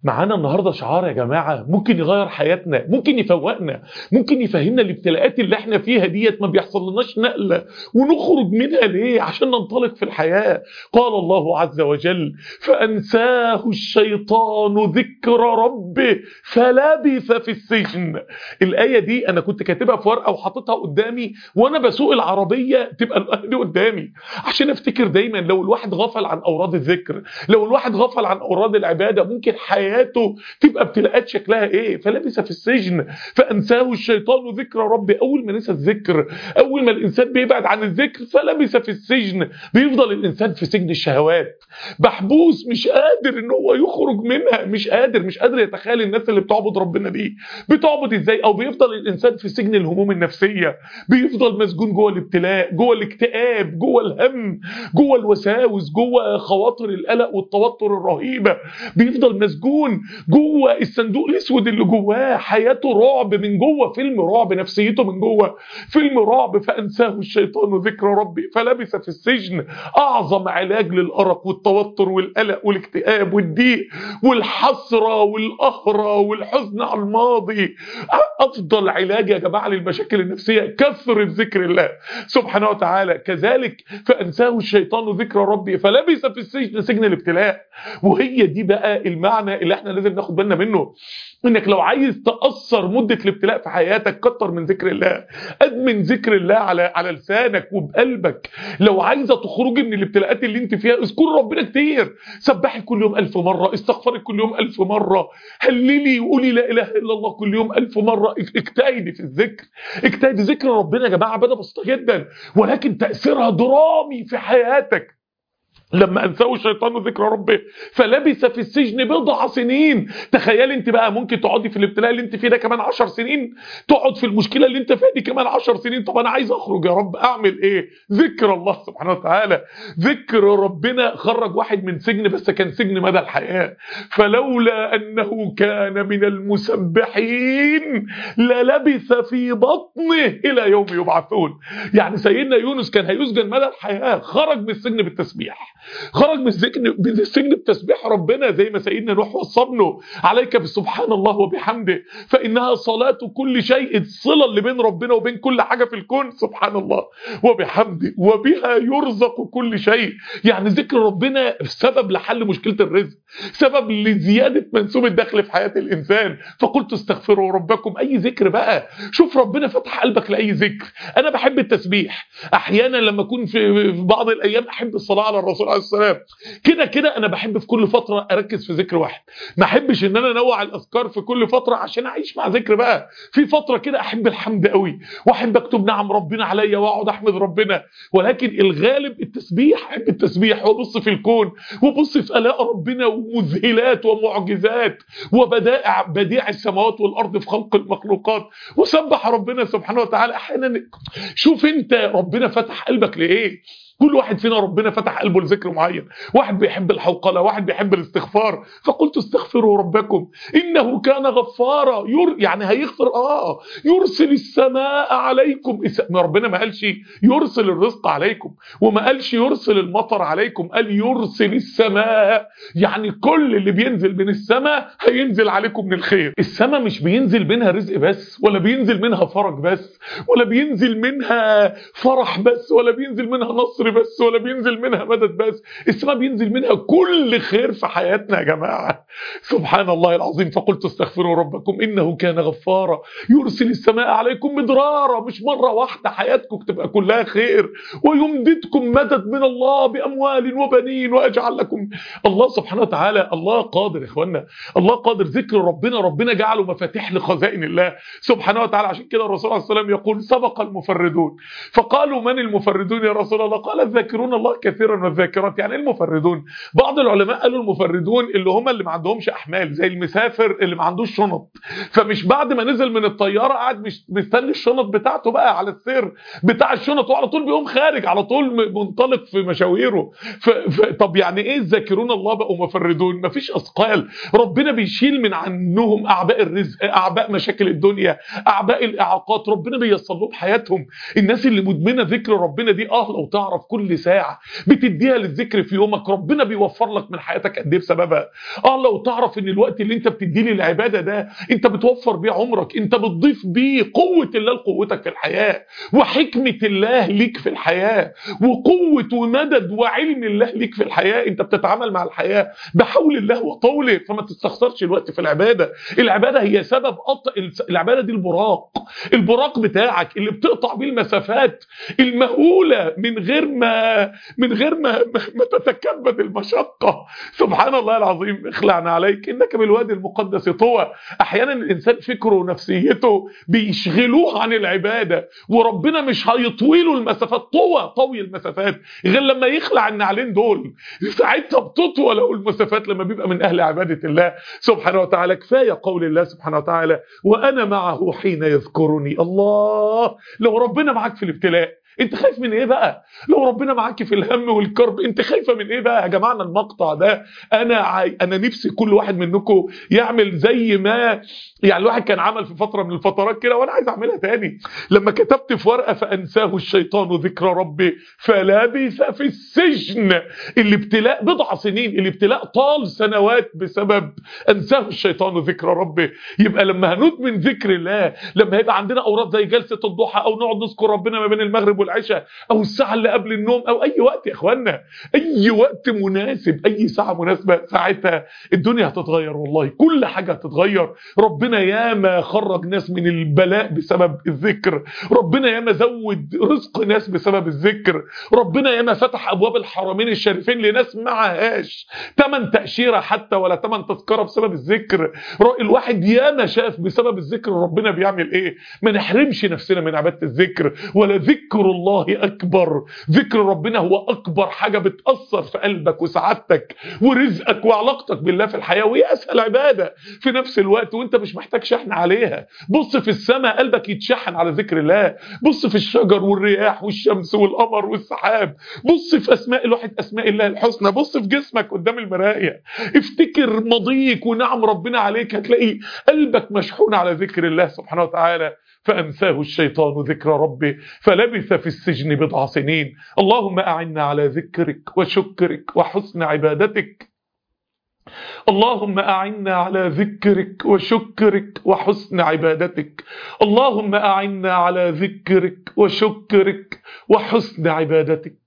معانا النهارده شعار يا جماعه ممكن يغير حياتنا ممكن يفوقنا ممكن يفهمنا الابتلاءات اللي احنا فيها ديت ما بيحصل لناش نقله ونخرج منها ليه عشان ننطلق في الحياه قال الله عز وجل فانساه الشيطان ذكر ربه فلبث في السجن الايه دي انا كنت كاتبها في ورقه وحاططها قدامي وانا بسوق العربيه تبقى الايه دي قدامي عشان افتكر دايما لو الواحد غفل عن اوراد الذكر لو الواحد غفل عن اوراد العباده ممكن حياته تبقى ابتلاءات شكلها ايه فلبث في السجن فانساه الشيطان ذكر ربي اول ما نسى الذكر اول ما الانسان بيبعد عن الذكر فلبث في السجن بيفضل الانسان في سجن الشهوات محبوس مش قادر ان هو يخرج منها مش قادر مش قادر يتخيل الناس اللي بتعبد ربنا دي بتعبد ازاي او بيفضل الانسان في سجن الهموم النفسيه بيفضل مسجون جوه الابتلاء جوه الاكتئاب جوه الهم جوه الوساوس جوه خواطر القلق والتوتر الرهيبه بيفضل مسجون جوه الصندوق الاسود اللي جواه حياته رعب من جوه فيلم رعب نفسيته من جوه فيلم رعب فانساه الشيطان ذكر ربي فلبث في السجن اعظم علاج للارق والتوتر والقلق والاكتئاب والضيق والحسره والقهره والحزن على الماضي افضل علاج يا جماعه للمشاكل النفسيه كثره ذكر الله سبحانه وتعالى كذلك فانساه الشيطان ذكر ربي فلبث في السجن سجن الابتلاء وهي دي بقى المعنى اللي احنا لازم ناخد بالنا منه انك لو عايز تاثر مده الابتلاء في حياتك كتر من ذكر الله ادمن ذكر الله على على لسانك وبقلبك لو عايزه تخرجي من الابتلاءات اللي انت فيها اذكري ربنا كتير سبحي كل يوم ألف مره استغفري كل يوم ألف مره هللي وقولي لا اله الا الله كل يوم ألف مره اجتهدي في الذكر اجتهدي ذكر ربنا يا جماعه عباده بسيطه جدا ولكن تاثيرها درامي في حياتك لما انساه الشيطان ذكر ربه فلبث في السجن بضع سنين تخيل انت بقى ممكن تقعدي في الابتلاء اللي انت فيه ده كمان عشر سنين تقعد في المشكله اللي انت فيها دي كمان عشر سنين طب انا عايز اخرج يا رب اعمل ايه ذكر الله سبحانه وتعالى ذكر ربنا خرج واحد من سجن بس كان سجن مدى الحياه فلولا انه كان من المسبحين للبث في بطنه الى يوم يبعثون يعني سيدنا يونس كان هيسجن مدى الحياه خرج من السجن بالتسبيح خرج من السجن من السجن بتسبيح ربنا زي ما سيدنا نوح وصبنا عليك بسبحان الله وبحمده فانها صلاه كل شيء الصله اللي بين ربنا وبين كل حاجه في الكون سبحان الله وبحمده وبها يرزق كل شيء يعني ذكر ربنا سبب لحل مشكله الرزق سبب لزياده منسوب الدخل في حياه الانسان فقلت استغفروا ربكم اي ذكر بقى شوف ربنا فتح قلبك لاي ذكر انا بحب التسبيح احيانا لما اكون في بعض الايام احب الصلاه على الرسول عليه السلام كده كده انا بحب في كل فتره اركز في ذكر واحد ما احبش ان انا انوع الاذكار في كل فتره عشان اعيش مع ذكر بقى في فتره كده احب الحمد قوي واحب اكتب نعم ربنا عليا واقعد احمد ربنا ولكن الغالب التسبيح احب التسبيح وابص في الكون وابص في الاء ربنا ومذهلات ومعجزات وبدائع بديع السماوات والارض في خلق المخلوقات وسبح ربنا سبحانه وتعالى احيانا شوف انت ربنا فتح قلبك لايه كل واحد فينا ربنا فتح قلبه لذكر معين واحد بيحب الحوقلة واحد بيحب الاستغفار فقلت استغفروا ربكم إنه كان غفارا ير يعني هيغفر آه يرسل السماء عليكم ربنا ما قالش يرسل الرزق عليكم وما قالش يرسل المطر عليكم قال يرسل السماء يعني كل اللي بينزل من السماء هينزل عليكم من الخير السماء مش بينزل منها رزق بس ولا بينزل منها فرج بس ولا بينزل منها فرح بس ولا بينزل منها نصر بس ولا بينزل منها مدد بس السماء بينزل منها كل خير في حياتنا يا جماعة سبحان الله العظيم فقلت استغفروا ربكم إنه كان غفارا يرسل السماء عليكم مدرارا مش مرة واحدة حياتكم تبقى كلها خير ويمددكم مدد من الله بأموال وبنين وأجعل لكم الله سبحانه وتعالى الله قادر يا إخوانا الله قادر ذكر ربنا ربنا جعله مفاتيح لخزائن الله سبحانه وتعالى عشان كده الرسول عليه السلام يقول سبق المفردون فقالوا من المفردون يا رسول الله قال الذاكرون الله كثيرا والذاكرات يعني المفردون بعض العلماء قالوا المفردون اللي هم اللي ما عندهمش احمال زي المسافر اللي ما عندوش شنط فمش بعد ما نزل من الطياره قاعد مش مستني الشنط بتاعته بقى على السير بتاع الشنط وعلى طول بيقوم خارج على طول منطلق في مشاويره ف... ف... طب يعني ايه الذاكرون الله بقوا مفردون مفيش اثقال ربنا بيشيل من عنهم اعباء الرزق اعباء مشاكل الدنيا اعباء الاعاقات ربنا بيصل لهم حياتهم الناس اللي مدمنه ذكر ربنا دي اه لو تعرف كل ساعه بتديها للذكر في يومك ربنا بيوفر لك من حياتك قد ايه بسببها اه لو تعرف ان الوقت اللي انت بتديه للعباده ده انت بتوفر بيه عمرك انت بتضيف بيه قوه الله لقوتك في الحياه وحكمه الله ليك في الحياه وقوه ومدد وعلم الله ليك في الحياه انت بتتعامل مع الحياه بحول الله وطوله فما تستخسرش الوقت في العباده العباده هي سبب قطع العباده دي البراق البراق بتاعك اللي بتقطع بيه المسافات المهوله من غير ما من غير ما ما تتكبد المشقه سبحان الله العظيم اخلعنا عليك انك بالوادي المقدس طوى احيانا الانسان فكره ونفسيته بيشغلوه عن العباده وربنا مش هيطوي له المسافات طوى طوي المسافات غير لما يخلع النعلين دول ساعتها بتطوى له المسافات لما بيبقى من اهل عباده الله سبحانه وتعالى كفايه قول الله سبحانه وتعالى وانا معه حين يذكرني الله لو ربنا معاك في الابتلاء انت خايف من ايه بقى لو ربنا معاك في الهم والكرب انت خايفه من ايه بقى يا جماعه المقطع ده انا عاي... انا نفسي كل واحد منكم يعمل زي ما يعني الواحد كان عمل في فتره من الفترات كده وانا عايز اعملها تاني لما كتبت في ورقه فانساه الشيطان ذكر ربي فلبث في السجن الابتلاء بضع سنين الابتلاء طال سنوات بسبب انساه الشيطان ذكر ربي يبقى لما هندمن ذكر الله لما هيبقى عندنا اوراد زي جلسه الضحى او نقعد نذكر ربنا ما بين المغرب والعشاء او الساعه اللي قبل النوم او اي وقت يا اخوانا اي وقت مناسب اي ساعه مناسبه ساعتها الدنيا هتتغير والله كل حاجه هتتغير ربنا ياما خرج ناس من البلاء بسبب الذكر ربنا ياما زود رزق ناس بسبب الذكر ربنا ياما فتح ابواب الحرمين الشريفين لناس معهاش تمن تاشيره حتى ولا تمن تذكره بسبب الذكر الواحد ياما شاف بسبب الذكر ربنا بيعمل ايه ما نحرمش نفسنا من عباده الذكر ولا ذكر الله اكبر ذكر ربنا هو اكبر حاجه بتاثر في قلبك وسعادتك ورزقك وعلاقتك بالله في الحياه وهي اسهل عباده في نفس الوقت وانت مش محتاج شحن عليها بص في السماء قلبك يتشحن على ذكر الله بص في الشجر والرياح والشمس والقمر والسحاب بص في اسماء الواحد اسماء الله الحسنى بص في جسمك قدام المرايه افتكر ماضيك ونعم ربنا عليك هتلاقي قلبك مشحون على ذكر الله سبحانه وتعالى فأنساه الشيطان ذكر ربه فلبث في السجن بضع سنين اللهم أعنا على ذكرك وشكرك وحسن عبادتك اللهم أعنا على ذكرك وشكرك وحسن عبادتك اللهم أعنا على ذكرك وشكرك وحسن عبادتك